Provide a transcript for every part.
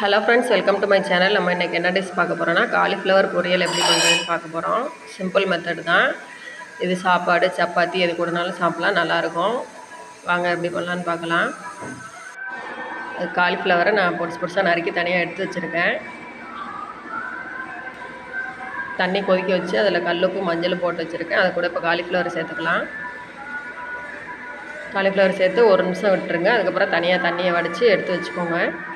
hello friends welcome to my channel நம்ம இன்றைக்கி என்ன டிஷ் பார்க்க போகிறோன்னா காலிஃப்ளவர் பொரியல் எப்படி பண்ணுறதுன்னு பார்க்க போகிறோம் சிம்பிள் மெத்தட் தான் இது சாப்பாடு சப்பாத்தி எது கூடனாலும் சாப்பிட்லாம் நல்லாயிருக்கும் வாங்க எப்படி பண்ணலான்னு பார்க்கலாம் அது காலிஃப்ளவரை நான் பொடிசு பொடிசாக நறுக்கி தனியாக எடுத்து வச்சுருக்கேன் தண்ணி கொதிக்க வச்சு அதில் கல்லுப்பு மஞ்சள் போட்டு வச்சுருக்கேன் அது கூட இப்போ காலிஃப்ளவர் சேர்த்துக்கலாம் காலிஃப்ளவர் சேர்த்து ஒரு நிமிஷம் விட்டுருங்க அதுக்கப்புறம் தனியாக தண்ணியை வடித்து எடுத்து வச்சுக்கோங்க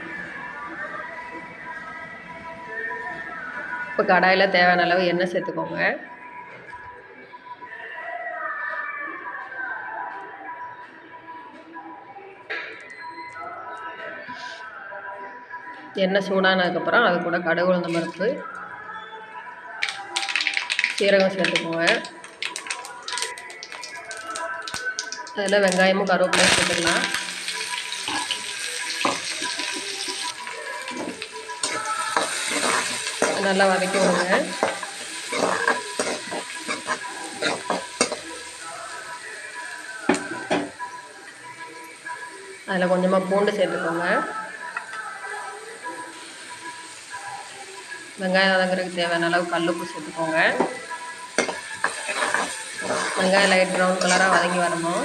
இப்போ கடாயில் தேவையான அளவு எண்ணெய் சேர்த்துக்கோங்க எண்ணெய் சூடானதுக்கப்புறம் அது கூட கடுகு உளுந்த பருப்பு சீரகம் சேர்த்துக்கோங்க அதில் வெங்காயமும் கருவேப்பிலையும் சேர்த்துக்கலாம் நல்லா வதக்கி விடுங்க அதில் கொஞ்சமாக பூண்டு சேர்த்துக்கோங்க வெங்காயம் வதங்குறதுக்கு தேவையான அளவு கல்லுப்பு சேர்த்துக்கோங்க வெங்காயம் லைட் ப்ரௌன் கலராக வதங்கி வரணும்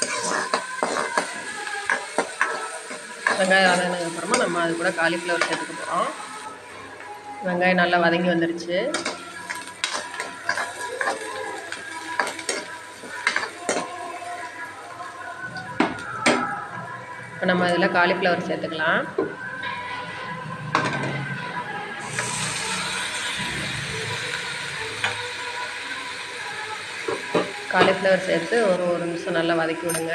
வெங்காயம் வதங்கினதுக்கப்புறமா நம்ம அது கூட காலிஃப்ளவர் சேர்த்துக்க போகிறோம் வெங்காயம் நல்லா வதங்கி வந்துருச்சு இப்போ நம்ம இதில் காலிஃப்ளவர் சேர்த்துக்கலாம் காலிஃப்ளவர் சேர்த்து ஒரு ஒரு நிமிஷம் நல்லா வதக்கி விடுங்க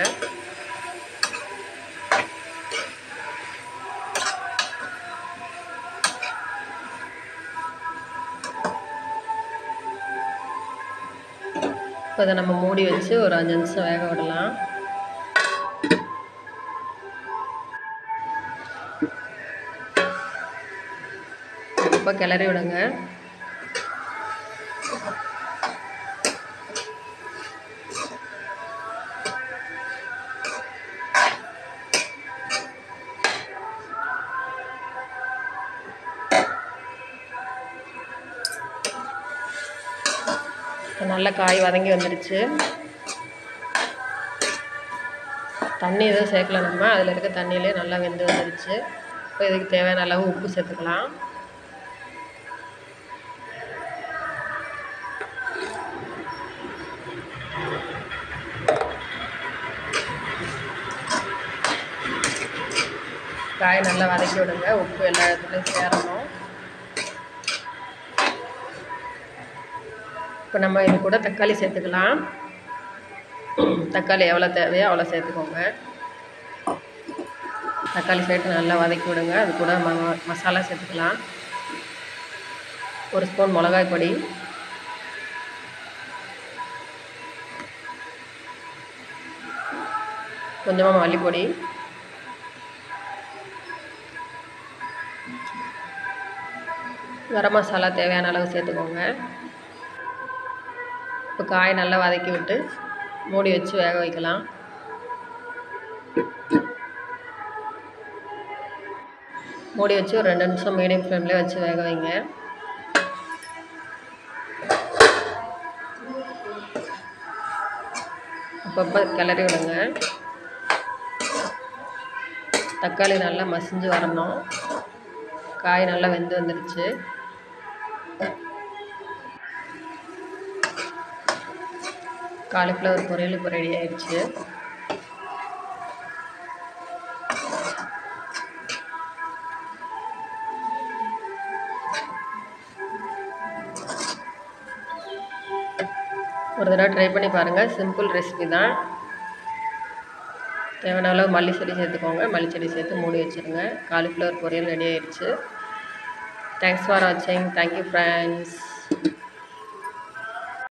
இப்போ அதை நம்ம மூடி வச்சு ஒரு அஞ்சு நிமிஷம் வேக விடலாம் இப்போ கிளறி விடுங்க நல்ல காய் வதங்கி வந்துடுச்சு தண்ணி எதுவும் சேர்க்கல நம்ம அதில் இருக்க தண்ணியிலே நல்லா வெந்து வந்துடுச்சு இப்போ இதுக்கு தேவையான அளவு உப்பு சேர்த்துக்கலாம் காய் நல்லா வதக்கி விடுங்க உப்பு எல்லா இடத்துலையும் சேரணும் இப்போ நம்ம இது கூட தக்காளி சேர்த்துக்கலாம் தக்காளி எவ்வளோ தேவையோ அவ்வளோ சேர்த்துக்கோங்க தக்காளி சேர்த்து நல்லா வதக்கி விடுங்க அது கூட ம மசாலா சேர்த்துக்கலாம் ஒரு ஸ்பூன் மிளகாய் பொடி கொஞ்சமாக மல்லிப்பொடி கரம் மசாலா தேவையான அளவு சேர்த்துக்கோங்க இப்போ காய் நல்லா வதக்கி விட்டு மூடி வச்சு வேக வைக்கலாம் மூடி வச்சு ஒரு ரெண்டு நிமிஷம் மீடியம் ஃப்ளேம்லேயே வச்சு வேக வைங்க அப்பப்போ கிளறி விடுங்க தக்காளி நல்லா மசிஞ்சு வரணும் காய் நல்லா வெந்து வந்துடுச்சு காலிஃப்ளவர் பொரியல் இப்போ ரெடி ஆயிடுச்சு ஒரு தடவை ட்ரை பண்ணி பாருங்கள் சிம்பிள் ரெசிபி தான் தேவையான அளவு மல்லி செடி சேர்த்துக்கோங்க மல்லி செடி சேர்த்து மூடி வச்சுருங்க காலிஃப்ளவர் பொரியல் ரெடி ஆயிடுச்சு தேங்க்ஸ் ஃபார் வாட்சிங் தேங்க்யூ ஃப்ரெண்ட்ஸ்